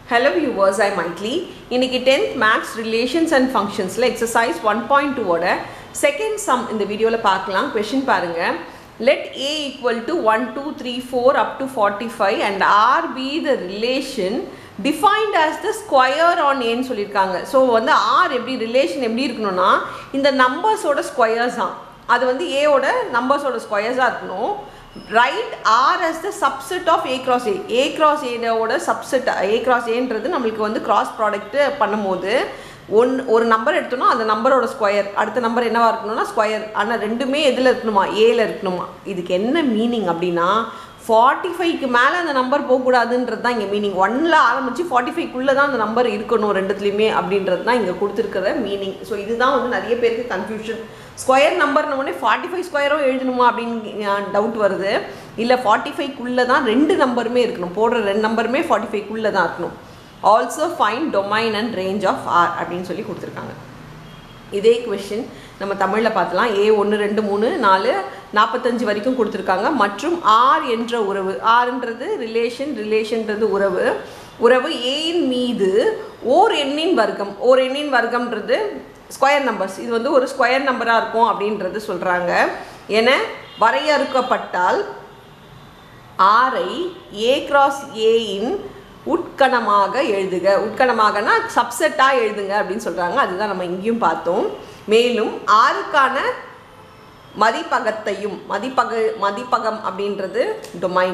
hello viewers I மைட்லி இன்னைக்கு tenth maths relations and ஃபங்க்ஷன்ஸில் எக்ஸசைஸ் ஒன் பாயிண்ட் டூவோட செகண்ட் சம் இந்த வீடியோவில் பார்க்கலாம் கொஷின் பாருங்கள் let A equal to one two three four up to forty five and R be the relation defined as the square on ஏன்னு சொல்லியிருக்காங்க so வந்து R எப்படி ரிலேஷன் எப்படி இருக்கணும்னா இந்த நம்பர்ஸோட ஸ்கொயர்ஸ் தான் அது வந்து ஏவோட நம்பர்ஸோட ஸ்கொயர்ஸாக இருக்கணும் right R as the subset of A cross A A cross ஏவோட சப்செட் ஏ கிராஸ் ஏன்றது நம்மளுக்கு வந்து கிராஸ் ப்ராடக்ட்டு பண்ணும்போது ஒன் ஒரு நம்பர் எடுத்தோம்னா அந்த நம்பரோட ஸ்கொயர் அடுத்த நம்பர் என்னவா இருக்கணும்னா ஸ்கொயர் ஆனால் ரெண்டுமே எதில் இருக்கணுமா ஏல இருக்கணுமா இதுக்கு என்ன மீனிங் அப்படின்னா ஃபார்ட்டி ஃபைவ்க்கு மேலே அந்த நம்பர் போகக்கூடாதுன்றது தான் இங்கே மீனிங் ஒன்னில் ஆரம்பித்து ஃபார்ட்டி ஃபைவ்க்குள்ளே தான் அந்த நம்பர் இருக்கணும் ரெண்டுத்துலேயுமே அப்படின்றது தான் இங்கே கொடுத்துருக்கிற மீனிங் ஸோ இதுதான் வந்து நிறைய பேருக்கு கன்ஃபியூஷன் ஸ்கொயர் நம்பர்னு உடனே ஃபார்ட்டி ஃபைவ் ஸ்கொயரும் எழுதணுமா அப்படின்னு டவுட் வருது இல்லை ஃபார்ட்டி ஃபைவ்க்குள்ளே தான் ரெண்டு நம்பருமே இருக்கணும் போடுற ரெண்டு நம்பருமே ஃபார்ட்டி ஃபைவ்க்குள்ளே தான் இருக்கணும் also find domain and range of R அப்படின்னு சொல்லி கொடுத்துருக்காங்க இதே கொஷின் நம்ம தமிழில் பார்த்தலாம் ஏ ஒன்று ரெண்டு மூணு நாலு நாற்பத்தஞ்சு வரைக்கும் கொடுத்துருக்காங்க மற்றும் ஆர் என்ற உறவு ஆர்ன்றது ரிலேஷன் ரிலேஷன்றது உறவு உறவு ஏயின் மீது ஓர் எண்ணின் வர்க்கம் ஓர் எண்ணின் வர்க்கம்ன்றது ஸ்கொயர் நம்பர்ஸ் இது வந்து ஒரு ஸ்கொயர் நம்பராக இருக்கும் அப்படின்றது சொல்கிறாங்க என வரையறுக்கப்பட்டால் ஆரை ஏ கிராஸ் ஏயின் உட்கணமாக எழுதுக உட்கணமாகனா சப்செட்டாக எழுதுங்க அப்படின்னு சொல்கிறாங்க அதுதான் நம்ம இங்கேயும் பார்த்தோம் மேலும் ஆறுக்கான மதிப்பகத்தையும் மதிப்பக மதிப்பகம் அப்படின்றது டொமைன்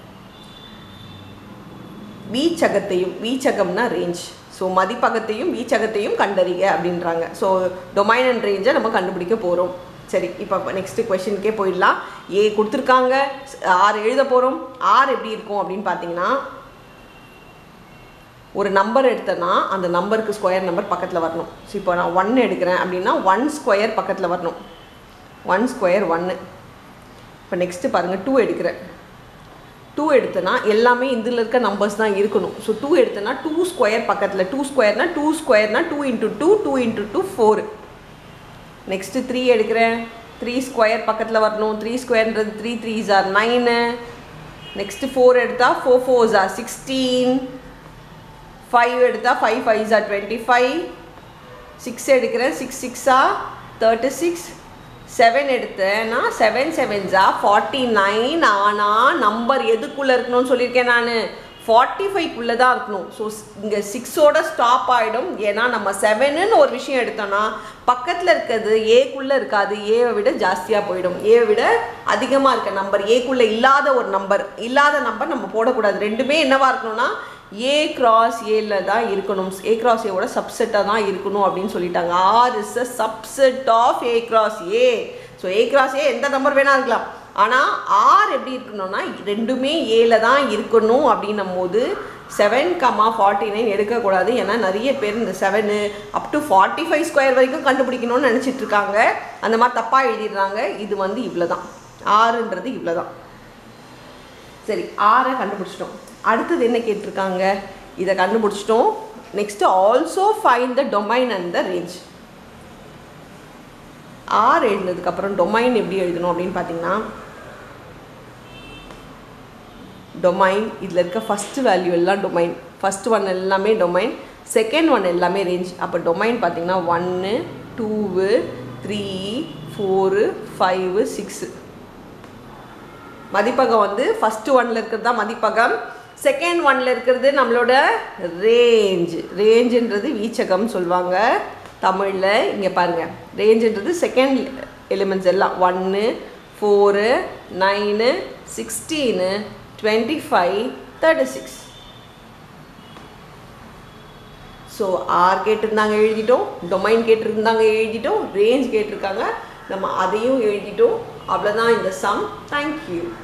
வீச்சகத்தையும் வீச்சகம்னா ரேஞ்ச் ஸோ மதிப்பகத்தையும் வீச்சகத்தையும் கண்டறிக அப்படின்றாங்க ஸோ டொமைன் அண்ட் ரேஞ்சை நம்ம கண்டுபிடிக்க போகிறோம் சரி இப்போ நெக்ஸ்ட்டு கொஷினுக்கே போயிடலாம் ஏ கொடுத்துருக்காங்க ஆறு எழுத போகிறோம் ஆறு எப்படி இருக்கும் அப்படின்னு பார்த்தீங்கன்னா ஒரு நம்பர் எடுத்தேன்னா அந்த நம்பருக்கு ஸ்கொயர் நம்பர் பக்கத்தில் வரணும் ஸோ இப்போ நான் ஒன் எடுக்கிறேன் அப்படின்னா ஒன் ஸ்கொயர் பக்கத்தில் வரணும் ஒன் ஸ்கொயர் ஒன்று இப்போ நெக்ஸ்ட்டு பாருங்கள் டூ எடுக்கிறேன் டூ எடுத்தேன்னா எல்லாமே இதில் இருக்க நம்பர்ஸ் தான் இருக்கணும் ஸோ டூ எடுத்தேன்னா டூ ஸ்கொயர் பக்கத்தில் டூ ஸ்கொயர்னா டூ ஸ்கொயர்னா two into two two into two four next three எடுக்கிறேன் த்ரீ ஸ்கொயர் பக்கத்தில் வரணும் த்ரீ ஸ்கொயர்ன்றது த்ரீ த்ரீ ஜார் நைனு நெக்ஸ்ட்டு ஃபோர் எடுத்தால் ஃபோர் ஃபோர் ஜார் சிக்ஸ்டீன் ஃபைவ் எடுத்தால் ஃபைவ் ஃபைவ் ஜார் டுவெண்ட்டி ஃபைவ் சிக்ஸ் எடுக்கிறேன் சிக்ஸ் சிக்ஸா தேர்ட்டி சிக்ஸ் செவன் எடுத்தேன்னா செவன் செவன் ஜா ஃபார்ட்டி நைன் ஆனால் நம்பர் எதுக்குள்ளே இருக்கணும்னு சொல்லியிருக்கேன் நான் ஃபார்ட்டி ஃபைவ்க்குள்ளே தான் இருக்கணும் ஸோ இங்கே சிக்ஸோட ஸ்டாப் ஆகிடும் ஏன்னா நம்ம செவனுன்னு ஒரு விஷயம் எடுத்தோன்னா பக்கத்தில் இருக்கிறது ஏக்குள்ளே இருக்காது ஏவை விட ஜாஸ்தியாக போயிடும் ஏவை விட அதிகமாக இருக்க நம்பர் ஏக்குள்ளே இல்லாத ஒரு நம்பர் இல்லாத நம்பர் நம்ம போடக்கூடாது ரெண்டுமே என்னவாக இருக்கணும்னா ஏ கிராஸ் ஏல தான் இருக்கணும் ஏ கிராஸ் ஏவோட சப்செட்டாக தான் இருக்கணும் அப்படின்னு சொல்லிட்டாங்க R is a subset of A cross A so A cross A எந்த நம்பர் வேணால் இருக்கலாம் ஆனால் ஆர் எப்படி இருக்கணும்னா ரெண்டுமே ஏல தான் இருக்கணும் அப்படின்னும் போது செவன் கமா ஃபார்ட்டி நைன் எடுக்கக்கூடாது ஏன்னா நிறைய பேர் இந்த seven up to forty five square வரைக்கும் கண்டுபிடிக்கணும்னு நினச்சிட்டு இருக்காங்க அந்த மாதிரி தப்பாக எழுதிடுறாங்க இது வந்து இவ்வளோ தான் ஆறுன்றது இவ்வளோ தான் சரி ஆறை கண்டுபிடிச்சிட்டோம் அடுத்தது என்ன கேட்டிருக்காங்க இதை கண்டுபிடிச்சிட்டோம் next also find the domain and the range R எழுதினதுக்கப்புறம் டொமைன் எப்படி எழுதணும் அப்படின்னு பார்த்தீங்கன்னா டொமைன் இதில் இருக்க ஃபஸ்ட்டு வேல்யூ எல்லாம் டொமைன் ஃபஸ்ட் ஒன் எல்லாமே டொமைன் செகண்ட் ஒன் எல்லாமே ரேஞ்ச் அப்போ டொமைன் பார்த்தீங்கன்னா ஒன்று two three four five six மதிப்பகம் வந்து ஃபஸ்ட்டு ஒனில் இருக்கிறது தான் மதிப்பகம் செகண்ட் ஒனில் இருக்கிறது நம்மளோட ரேஞ்ச் ரேஞ்சுன்றது வீச்சகம் சொல்லுவாங்க தமிழில் இங்கே பாருங்கள் ரேஞ்சுன்றது செகண்ட் எலிமெண்ட்ஸ் எல்லாம் ஒன்று four nine sixteen twenty five thirty six so R கேட்டிருந்தாங்க எழுதிட்டோம் டொமைன் கேட்டிருந்தாங்க எழுதிட்டோம் ரேஞ்ச் கேட்டிருக்காங்க நம்ம அதையும் எழுதிட்டோம் அவ்வளோதான் இந்த சம் தேங்க்யூ